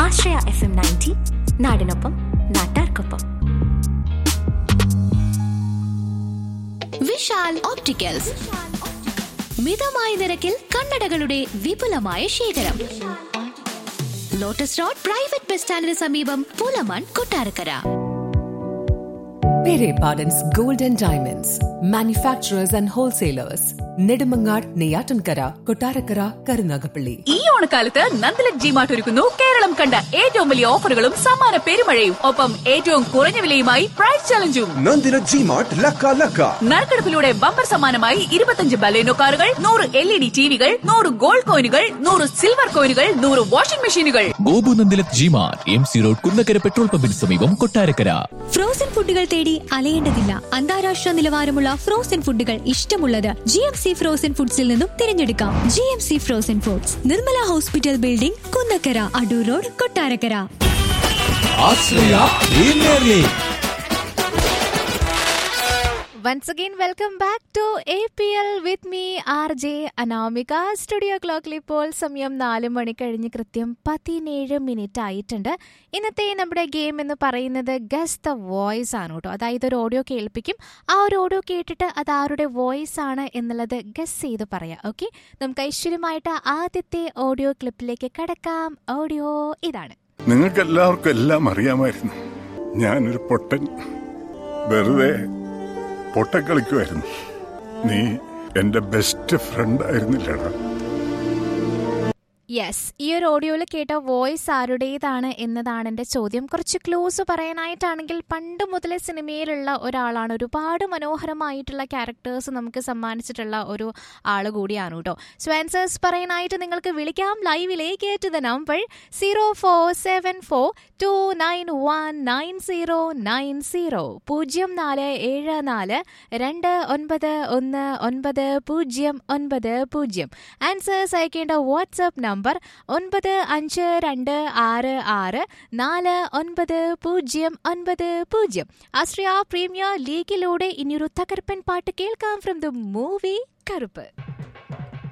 ആശ്രയ F M ninety നാടിനൊപ്പം നാട്ടാർക്കൊപ്പം Vishal opticals മിതമായ നിരക്കിൽ കണ്ണടകളുടെ വിപുലമായ ശേഖരം ലോട്ടസ് റോഡ് പ്രൈവറ്റ് ബസ് സ്റ്റാൻഡിന് സമീപം Pulamon Kottarakkara Pere Pardon's Gold and Diamonds, manufacturers and wholesalers, Nedumangad, Neyatankara, Kotarakara, Karunagapalli. ഈ ഓണക്കാലത്ത് നന്ദലക് ജി മാർട്ട് ഒരുക്കുന്നു കേരളം കണ്ട ഏറ്റവും വലിയ ഓഫറുകളും സമ്മാന പെരുമഴയും ഒപ്പം ഏറ്റവും കുറഞ്ഞ വിലയുമായി പ്രൈസ് ചലഞ്ചും നന്ദിന ജി മാർട്ട് ലക്ക ലക്ക നറുക്കെടുപ്പിലൂടെ ബമ്പർ സമ്മാനമായി ഇരുപത്തഞ്ച് ബലേനോ കാറുകൾ നൂറ് എൽ ഇ ഡി ടിവികൾ നൂറ് ഗോൾഡ് കോയിനുകൾ നൂറ് സിൽവർ കോയിനുകൾ നൂറ് വാഷിംഗ് മെഷീനുകൾ Gopu Nandilak G mart M C road Kunnakkara petrol പമ്പിന് സമീപം കൊട്ടാരക്കര ഫ്രോസൺ ഫുഡുകൾ തേടി അലയേണ്ടതില്ല അന്താരാഷ്ട്ര നിലവാരമുള്ള ഫ്രോസൺ ഫുഡുകൾ ഇഷ്ടമുള്ളത് ജി എം സി ഫ്രോസൺ ഫുഡ്സിൽ നിന്നും തിരഞ്ഞെടുക്കാം G M C frozen foods Nirmala hospital building Kunnakkara Adoor road Kottarakkara Once again, welcome back to APL with me, RJ Anamika studio ക്ലോക്കിൽ ഇപ്പോൾ സമയം നാല് മണി കഴിഞ്ഞ് കൃത്യം പതിനേഴ് മിനിറ്റ് ആയിട്ടുണ്ട് ഇന്നത്തെ നമ്മുടെ ഗെയിം എന്ന് പറയുന്നത് ഗസ് ദ വോയിസ് ആണ് കേട്ടോ അതായത് ഒരു ഓഡിയോ കേൾപ്പിക്കും ആ ഒരു ഓഡിയോ കേട്ടിട്ട് അത് ആരുടെ വോയിസ് ആണ് എന്നുള്ളത് ഗസ് ചെയ്ത് പറയാം ഓക്കെ നമുക്ക് ഐശ്വര്യമായിട്ട് ആദ്യത്തെ ഓഡിയോ ക്ലിപ്പിലേക്ക് കടക്കാം ഓഡിയോ ഇതാണ് നിങ്ങൾക്ക് എല്ലാവർക്കും എല്ലാം അറിയാമായിരുന്നു ഞാനൊരു പൊട്ടൻ വെറുതെ പൊട്ടക്കളിക്കുമായിരുന്നു നീ എന്റെ ബെസ്റ്റ് ഫ്രണ്ട് ആയിരുന്നില്ലടാ യെസ് ഈ ഒരു ഓഡിയോയിൽ കേട്ട വോയിസ് ആരുടേതാണ് എന്നതാണ് എൻ്റെ ചോദ്യം കുറച്ച് ക്ലൂസ് പറയാനായിട്ടാണെങ്കിൽ പണ്ട് മുതലേ സിനിമയിലുള്ള ഒരാളാണ് ഒരുപാട് മനോഹരമായിട്ടുള്ള ക്യാരക്ടേഴ്സ് നമുക്ക് സമ്മാനിച്ചിട്ടുള്ള ഒരു ആൾ കൂടിയാണ് കേട്ടോ സോ ആൻസേഴ്സ് പറയാനായിട്ട് നിങ്ങൾക്ക് വിളിക്കാം ലൈവിലേക്ക് to the number zero four seven four two nine one nine zero nine zero പൂജ്യം നാല് ഏഴ് നാല് രണ്ട് ഒൻപത് ഒന്ന് ഒൻപത് പൂജ്യം ഒൻപത് പൂജ്യം ആൻസേഴ്സ് അയക്കേണ്ട വാട്സാപ്പ് നമ്പർ ഒൻപത് അഞ്ച് രണ്ട് ആറ് ആറ് നാല് ഒൻപത് പൂജ്യം ഒൻപത് പൂജ്യം ആശ്രയ പ്രീമിയർ ലീഗിലൂടെ ഇനിയൊരു തകർപ്പൻ പാട്ട് കേൾക്കാം ഫ്രം ദ മൂവി കറുപ്പ്